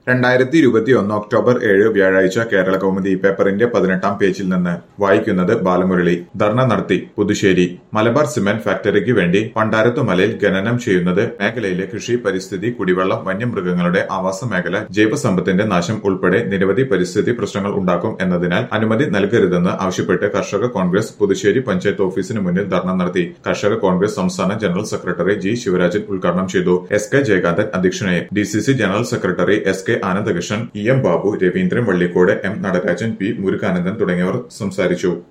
രണ്ടായിരത്തി ഇരുപത്തിയൊന്ന് ഒക്ടോബർ ഏഴ് വ്യാഴാഴ്ച കേരള കൗമുദി പേപ്പറിന്റെ പതിനെട്ടാം പേജിൽ നിന്ന് വായിക്കുന്നത് ബാലമുരളി ധർണ നടത്തി പുതുശ്ശേരി മലബാർ സിമന്റ് ഫാക്ടറിക്ക് വേണ്ടി പണ്ടാരത്തുമലയിൽ ഖനനം ചെയ്യുന്നത് മേഖലയിലെ കൃഷി പരിസ്ഥിതി കുടിവെള്ളം വന്യമൃഗങ്ങളുടെ ആവാസ മേഖല ജൈവസമ്പത്തിന്റെ നാശം ഉൾപ്പെടെ നിരവധി പരിസ്ഥിതി പ്രശ്നങ്ങൾ ഉണ്ടാക്കും എന്നതിനാൽ അനുമതി നൽകരുതെന്ന് ആവശ്യപ്പെട്ട് കർഷക കോൺഗ്രസ് പുതുശ്ശേരി പഞ്ചായത്ത് ഓഫീസിന് മുന്നിൽ ധർണ നടത്തി കർഷക കോൺഗ്രസ് സംസ്ഥാന ജനറൽ സെക്രട്ടറി ജി ശിവരാജൻ ഉദ്ഘാടനം ചെയ്തു എസ് കെ ജയകാന്തൻ അധ്യക്ഷനായി D C C general secretary S K Anandakrishnan E M Babu Raveendran Vallikode M Natarajan P Murukanandan തുടങ്ങിയവർ സംസാരിച്ചു